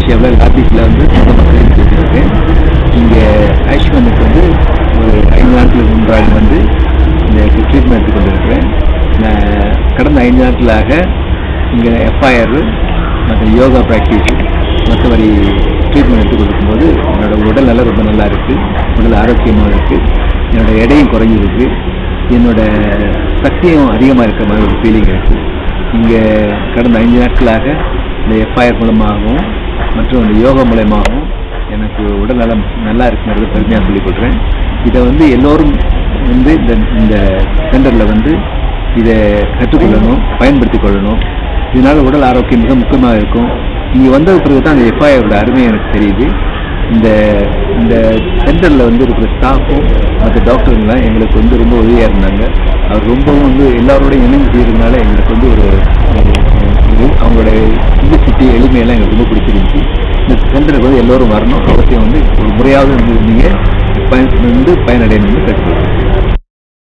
மலேசியாவில் லாத்திஸில் வந்து சொந்த மக்களுக்கு வச்சுருக்கேன் இங்கே ஆயுஷ்மானுக்கு வந்து ஒரு ஐந்து நாட்களுக்கு முன்பாக வந்து இந்த ட்ரீட்மெண்ட் எடுத்து கொண்டிருக்கிறேன் நான் கடந்த ஐந்து நாட்களாக இங்கே எஃப்ஐஆர் மற்ற யோகா ப்ராக்டிஸ் மற்றபடி ட்ரீட்மெண்ட் எடுத்து கொடுக்கும்போது என்னோட உடல் நல்லா ரொம்ப நல்லா இருக்குது உடல் ஆரோக்கியமாக இருக்குது என்னோட எடையும் குறைஞ்சிருக்கு என்னோட சக்தியும் அதிகமாக இருக்கிற மாதிரி ஒரு ஃபீலிங் இருக்குது இங்கே கடந்த ஐந்து நாட்களாக இந்த எஃப்ஐஆர் மூலமாகவும் மற்றும் இந்த யோகா மூலயமாகவும் எனக்கு உடல் நலம் நல்லா இருக்குங்கிறது பெருமையாக சொல்லிக் கொள்கிறேன் இதை வந்து எல்லோரும் வந்து இந்த இந்த சென்டரில் வந்து இதை கற்றுக்கொள்ளணும் பயன்படுத்திக் கொள்ளணும் இதனால உடல் ஆரோக்கியம் மிக முக்கியமாக இருக்கும் இங்கே வந்தது பிறகு தான் அந்த எஃப்ஐஆரோட அருமை எனக்கு தெரியுது இந்த இந்த சென்டரில் வந்து இருக்கிற ஸ்டாஃபும் மற்ற டாக்டருங்களாம் எங்களுக்கு வந்து ரொம்ப உதவியாக இருந்தாங்க அவர் ரொம்பவும் வந்து எல்லாரோடையும் இணைந்து செய்கிறதுனால எங்களுக்கு வந்து ஒரு ஒரு- இது அவங்களோட சிம்பிளிசிட்டி எளிமையெல்லாம் எங்களுக்கு ரொம்ப பிடிச்சிருந்துச்சு இந்த சென்டருக்கு வந்து எல்லோரும் வரணும் அவசியம் வந்து ஒரு முறையாவது வந்து நீங்கள் பயன் வந்து பயனடையணும்னு கேட்டுக்கொள்கிறேன்